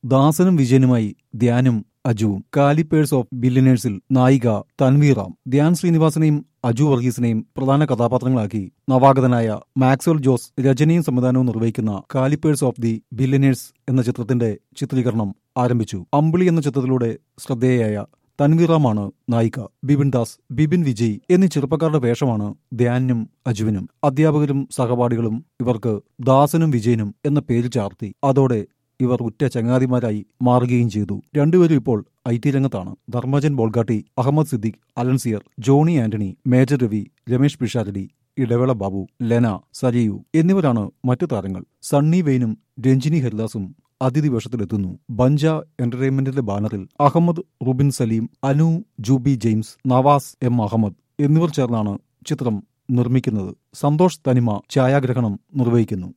ദാസനും വിജയനുമായി ധ്യാനും അജുവും callipers of ബില്യനേഴ്സിൽ നായിക തൻവീറാം ധ്യാൻ ശ്രീനിവാസനെയും അജു വർഗീസിനെയും പ്രധാന കഥാപാത്രങ്ങളാക്കി നവാഗതനായ മാക്സ്വൽ ജോസ് രചനയും സംവിധാനവും നിർവഹിക്കുന്ന കാലിപ്പേഴ്സ് ഓഫ് ദി ബില്യനേഴ്സ് എന്ന ചിത്രത്തിന്റെ ചിത്രീകരണം ആരംഭിച്ചു അമ്പിളി എന്ന ചിത്രത്തിലൂടെ ശ്രദ്ധേയയായ തൻവീറാമാണ് നായിക ബിപിൻ ദാസ് ബിപിൻ വിജയ് എന്നീ ചെറുപ്പക്കാരുടെ വേഷമാണ് ധ്യാനും അജുവിനും അധ്യാപകരും സഹപാഠികളും ഇവർക്ക് ദാസനും വിജയനും എന്ന പേര് ചാർത്തി അതോടെ ഇവർ ഉറ്റ ചങ്ങാതിമാരായി മാറുകയും ചെയ്തു രണ്ടുപേരും ഇപ്പോൾ ഐ ടി രംഗത്താണ് ധർമ്മജൻ ബോൾഗാട്ടി അഹമ്മദ് സിദ്ദിഖ് അലൻസിയർ ജോണി ആന്റണി മേജർ രവി രമേശ് പിഷാരടി ഇടവേള ബാബു ലെന സരിയു എന്നിവരാണ് മറ്റു താരങ്ങൾ സണ്ണി വെയിനും രഞ്ജിനി ഹരിദാസും അതിഥി വേഷത്തിലെത്തുന്നു ബഞ്ച എന്റർടൈൻമെന്റിന്റെ ബാനറിൽ അഹമ്മദ് റുബിൻ സലീം അനു ജൂബി ജെയിംസ് നവാസ് എം അഹമ്മദ് എന്നിവർ ചേർന്നാണ് ചിത്രം നിർമ്മിക്കുന്നത് സന്തോഷ് തനിമ ഛായാഗ്രഹണം നിർവഹിക്കുന്നു